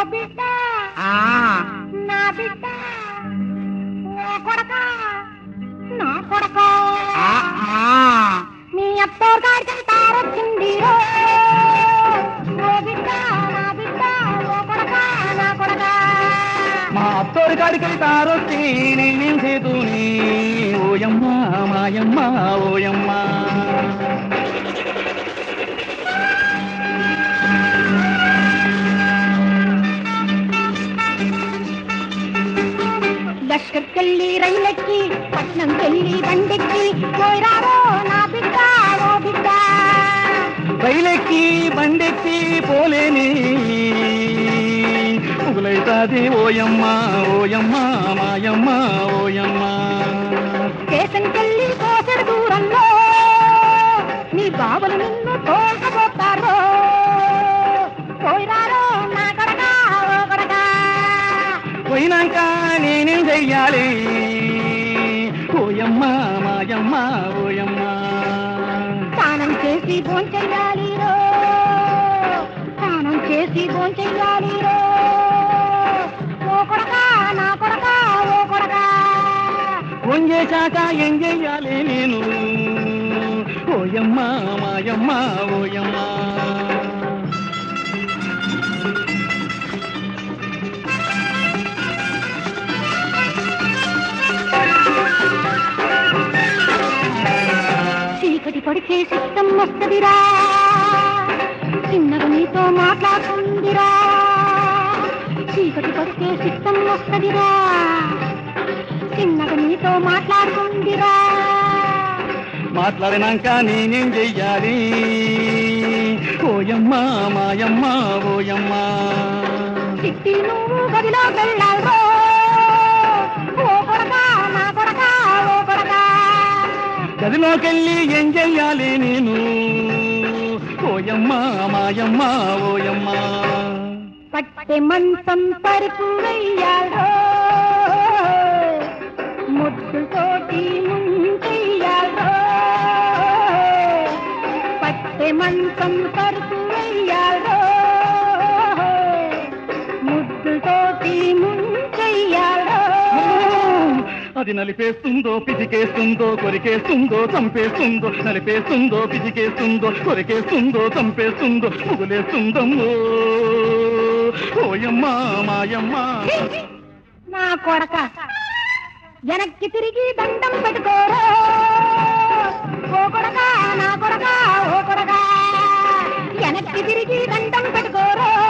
బిడ్డ ఆ నా బిడ్డ ఓ కొడక నా కొడక ఆ, ఆ. మీ అత్తోరు గారికి తారొచ్చింది రో ఓ బిడ్డ నా బిడ్డ ఓ కొడక నా కొడక మా అత్తోరి కాడికి తారొచ్చి నేనేం చేతుని ఓయమ్మ మాయమ్మ ఓయమ్మ లష్కర్కెళ్ళి రైలెక్కి పట్నం కెళ్ళి బండెక్కి పోయిరారో నా బిడ్డ ఓ బిడ్డ రైలెక్కి బండెక్కి పోలేని పుగులైతాది ఓయమ్మ ఓయమ్మ మాయమ్మ ఓయమ్మ స్టేషన్కెళ్ళి కోసెడు దూరంలో నీ బాబులు నిన్ను తోలుకపోతారో పోయిరారో నా కొడక ఓ కొడక పోయినాక నేనేం చెయ్యాలి ఓయమ్మ మాయమ్మ ఓయమ్మ స్నానం చేసి భోంచెయ్యాలి రో స్నానం చేసి భోంచెయ్యాలి రో ఓ కొడక నా కొడక ఓ కొడక ఫోన్ చేశాక ఏం చెయ్యాలి నేను ఓయమ్మ మాయమ్మ ఓయమ్మ చీకటి పడితే సిద్ధం వస్తదిరా చిన్నగా నీతో మాట్లాడుతుందిరా చీకటి పడితే సిద్ధం వస్తదిరా చిన్నగా నీతో మాట్లాడుతుందిరా మాట్లాడినాక నేనేం చెయ్యాలి ఓయమ్మ మాయమ్మ ఓయమ్మ చిట్టి నువ్వు గదిలో వెళ్ళాలరో ఓ కొడక నా కొడక ఓ కొడక గదిలోకెళ్ళి ఏం చెయ్యాలి నేను ఓయమ్మ మాయమ్మ ఓయమ్మ పట్టె మంచం పరుపు వెయ్యాలో ముద్దుతోటి ముంచెయ్యాలో పట్టె మంచం పరుపు వెయ్యాలో ముద్దుతోటి ముంచెయ్యాలో అది నలిపేస్తుందో పిసికేస్తుందో కొరికేస్తుందో చంపేస్తుందో నలిపేస్తుందో పిసికేస్తుందో కొరికేస్తుందో చంపేస్తుందో పుగులేస్తుందమ్మో ఓయమ్మ మాయమ్మ నా కొడక వెనక్కి తిరిగి దండం పెట్టుకోరో ఓ కొడక నా కొడక ఓ కొడక వెనక్కి తిరిగి దండం పెట్టుకోరో